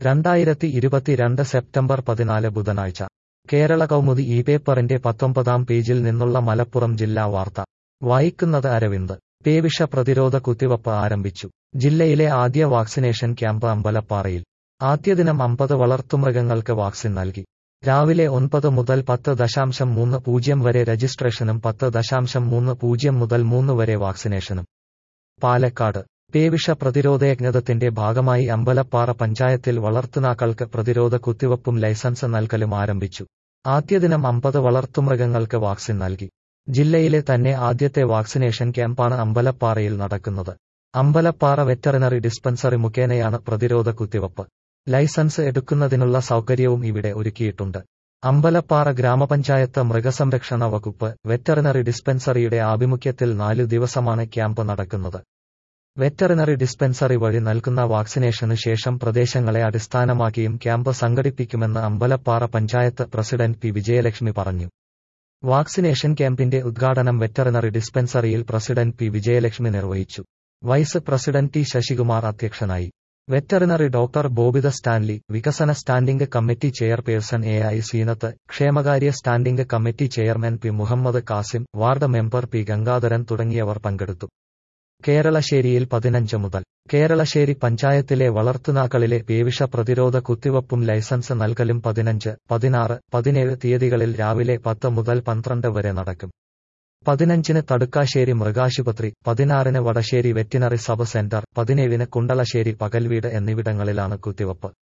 രണ്ടായിരത്തി ഇരുപത്തിരണ്ട് സെപ്റ്റംബർ പതിനാല് ബുധനാഴ്ച കേരള കൗമുദി ഈ പേപ്പറിന്റെ പത്തൊമ്പതാം പേജിൽ നിന്നുള്ള മലപ്പുറം ജില്ലാ വാർത്ത വായിക്കുന്നത് അരവിന്ദ് പേവിഷ പ്രതിരോധ കുത്തിവപ്പ് ആരംഭിച്ചു ജില്ലയിലെ ആദ്യ വാക്സിനേഷൻ ക്യാമ്പ് അമ്പലപ്പാറയിൽ ആദ്യദിനം അമ്പത് വളർത്തുമൃഗങ്ങൾക്ക് വാക്സിൻ നൽകി രാവിലെ ഒൻപത് മുതൽ പത്ത് ദശാംശം മൂന്ന് പൂജ്യം വരെ രജിസ്ട്രേഷനും പത്ത് ദശാംശം മൂന്ന് പൂജ്യം മുതൽ മൂന്ന് വരെ വാക്സിനേഷനും പാലക്കാട് പേവിഷ പ്രതിരോധയജ്ഞത്തിന്റെ ഭാഗമായി അമ്പലപ്പാറ പഞ്ചായത്തിൽ വളർത്തുനാക്കൾക്ക് പ്രതിരോധ കുത്തിവപ്പും ലൈസൻസ് നൽകലും ആരംഭിച്ചു ആദ്യദിനം അമ്പത് വളർത്തുമൃഗങ്ങൾക്ക് വാക്സിൻ നൽകി ജില്ലയിലെ തന്നെ ആദ്യത്തെ വാക്സിനേഷൻ ക്യാമ്പാണ് അമ്പലപ്പാറയിൽ നടക്കുന്നത് അമ്പലപ്പാറ വെറ്ററിനറി ഡിസ്പെൻസറി മുഖേനയാണ് പ്രതിരോധ കുത്തിവപ്പ് ലൈസൻസ് എടുക്കുന്നതിനുള്ള സൗകര്യവും ഇവിടെ ഒരുക്കിയിട്ടുണ്ട് അമ്പലപ്പാറ ഗ്രാമപഞ്ചായത്ത് മൃഗസംരക്ഷണ വകുപ്പ് വെറ്ററിനറി ഡിസ്പെൻസറിയുടെ ആഭിമുഖ്യത്തിൽ നാലു ദിവസമാണ് ക്യാമ്പ് നടക്കുന്നത് വെറ്ററിനറി ഡിസ്പെൻസറി വഴി നൽകുന്ന വാക്സിനേഷന് ശേഷം പ്രദേശങ്ങളെ അടിസ്ഥാനമാക്കിയും ക്യാമ്പ് സംഘടിപ്പിക്കുമെന്ന് അമ്പലപ്പാറ പഞ്ചായത്ത് പ്രസിഡന്റ് പി വിജയലക്ഷ്മി പറഞ്ഞു വാക്സിനേഷൻ ക്യാമ്പിന്റെ ഉദ്ഘാടനം വെറ്ററിനറി ഡിസ്പെൻസറിയിൽ പ്രസിഡന്റ് പി വിജയലക്ഷ്മി നിർവഹിച്ചു വൈസ് പ്രസിഡന്റ് ടി ശശികുമാർ അധ്യക്ഷനായി വെറ്ററിനറി ഡോക്ടർ ബോബിത സ്റ്റാൻലി വികസന standing committee chairperson A I Seenath ക്ഷേമകാര്യ standing committee chairman P Muhammad Kasim ward member P Gangadharan തുടങ്ങിയവർ പങ്കെടുത്തു കേരളശ്ശേരിയിൽ പതിനഞ്ച് മുതൽ കേരളശ്ശേരി പഞ്ചായത്തിലെ വളർത്തുനാക്കളിലെ പേവിഷ പ്രതിരോധ കുത്തിവപ്പും ലൈസൻസ് നൽകലും പതിനഞ്ച് പതിനാറ് പതിനേഴ് തീയതികളിൽ രാവിലെ പത്ത് മുതൽ പന്ത്രണ്ട് വരെ നടക്കും പതിനഞ്ചിന് തടുക്കാശ്ശേരി മൃഗാശുപത്രി പതിനാറിന് വടശ്ശേരി വെറ്റിനറി സബ് സെന്റർ പതിനേഴിന് കുണ്ടളശ്ശേരി പകൽവീട് എന്നിവിടങ്ങളിലാണ് കുത്തിവപ്പ്